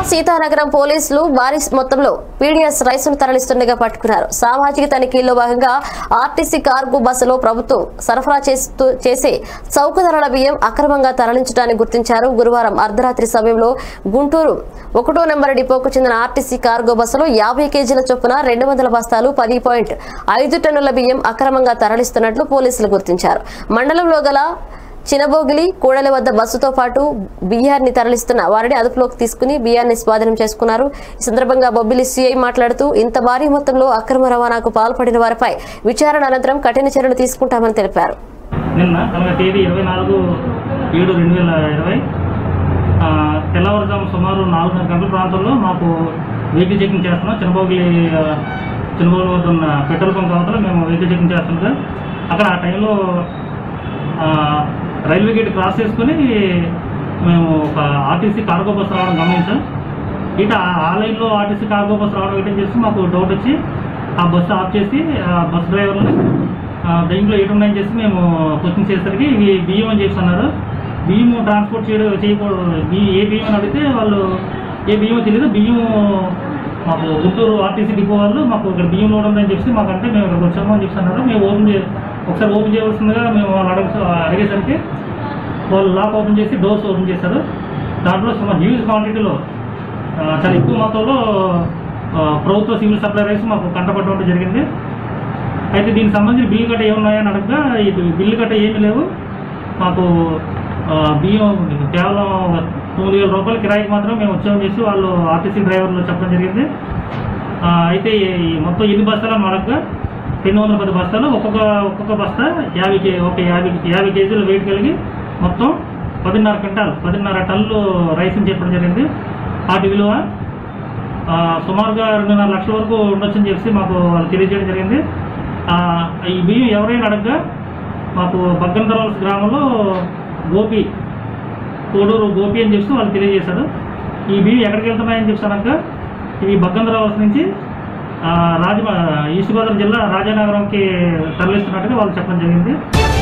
సీతానగరం పోలీసులు భారీ మొత్తంలో పీడీఎస్ రైసును తరలిస్తుండగా పట్టుకున్నారు సామాజిక తనిఖీల్లో భాగంగా ఆర్టీసీ కార్గో బస్సులో ప్రభుత్వం సరఫరా చేస్తూ చేసే చౌక ధరల బియ్యం అక్రమంగా తరలించడాన్ని గుర్తించారు గురువారం అర్ధరాత్రి సమయంలో గుంటూరు ఒకటో నెంబర్ డిపోకు చెందిన ఆర్టీసీ కార్గో బస్సులో యాభై కేజీల చొప్పున రెండు వందల బస్తాలు పది పాయింట్ ఐదు టన్నుల బియ్యం అక్రమంగా తరలిస్తున్నట్లు పోలీసులు గుర్తించారు మండలంలో గల చినబోగిలి కూడలి వద్ద బస్సుతో పాటు బియ్యాన్ని తరలిస్తున్న వారిని అదుపులోకి తీసుకుని బియ్యాన్ని స్వాధీనం చేసుకున్నారు ఈ సందర్భంగా బొబ్బిలి సీఐ మాట్లాడుతూ ఇంత భారీ మొత్తంలో అక్రమ రవాణాకు పాల్పడిన వారిపై విచారణ అనంతరం కఠిన చర్యలు తీసుకుంటామని తెలిపారు నిన్న అనగా తేదీ ఇరవై నాలుగు ఏడు రెండు వేల ఇరవై ఆ, తెల్లవారుజాము సుమారు నాలుగున్నర గంటల ప్రాంతంలో మాకు వెహికల్ చెకింగ్ చేస్తున్నాం చిన్నబోగిలి ఆ, చిన్నబోగిలి వద్ద ఉన్న పెట్రోల్ బంక్ అవతల మేము వెహికల్ చెకింగ్ చేస్తుంటే అక్కడ ఆ టైంలో ఆ, రైల్వే గేట్ క్రాస్ చేసుకుని మేము ఒక ఆర్టీసీ కార్గో బస్ రావడం గమనించాం ఇట ఆ- ఆ లైన్లో ఆర్టీసీ కార్గో బస్ రావడం ఏంటని చేసి మాకు డౌట్ వచ్చి ఆ బస్సు ఆఫ్ చేసి ఆ బస్ డ్రైవర్ని ఆ, దీంట్లో ఎటు ఉన్నాయని చేసి మేము క్వశ్చన్ చేసేసరికి ఇవి బియ్యం అని చెప్తున్నారు బియ్యం ట్రాన్స్పోర్ట్ చేయడం చేయకూడదు బి- ఏ బియ్యం అని అడిగితే వాళ్ళు ఏ బియ్యం తెలియదు బియ్యం మాకు గుంటూరు ఆర్టీసీ డిపో వాళ్ళు మాకు ఇక్కడ బియ్యం లోడ్ ఉందని చెప్పి మాకంటే మేము ఇక్కడికి వచ్చాము అని చెప్తున్నారు మేము ఓపెన్ చే ఒకసారి ఓపెన్ చేయవలసిందిగా మేము వాళ్ళు అడగ అడిగేసరికి వాళ్ళు లాక్ ఓపెన్ చేసి డోర్స్ ఓపెన్ చేశారు దాంట్లో సుమారు హ్యూజ్ క్వాంటిటీలో ఆ, చాలా ఎక్కువ మొత్తంలో ఆ, ప్రభుత్వ సివిల్ సప్లై రైస్ మాకు కంటపడడం జరిగింది అయితే దీనికి సంబంధించిన బిల్లు కట్ట ఏమున్నాయని అడగగా ఇది బిల్లు కట్ట ఏమీ లేవు మాకు ఆ, బియ్యం కేవలం తొమ్మిది వేల రూపాయల కిరాయికి మాత్రం మేము వచ్చామని చేసి వాళ్ళు ఆర్టీసీ డ్రైవర్లు చెప్పడం జరిగింది ఆ, అయితే ఈ మొత్తం ఎన్ని బస్తాలు అని అడగగా రెండు వందల పది బస్తాలు ఒక్కొక్క ఒక్కొక్క బస్తా యాభై కే ఒక యాభై యాభై కేజీలు వెయిట్ కలిగి మొత్తం పదిన్నర క్వింటాల్ పదిన్నర టన్నులు రైస్ అని చెప్పడం జరిగింది వాటి విలువ ఆ, సుమారుగా రెండున్నర లక్షల వరకు ఉండొచ్చని చెప్పి మాకు వాళ్ళు తెలియజేయడం జరిగింది ఆ, ఈ బియ్యం ఎవరైనా అడగగా మాకు బగ్గందరవలస గ్రామంలో గోపి కోడూరు గోపి అని చెప్పి వాళ్ళు తెలియజేశారు ఈ బియ్యం ఎక్కడికి వెళ్తున్నాయని చెప్పాక ఇవి బగ్గందరవలస నుంచి ఆ, రాజమ ఈస్ట్ గోదావరి జిల్లా రాజానగరంకి తరలిస్తున్నట్టుగా వాళ్ళు చెప్పడం జరిగింది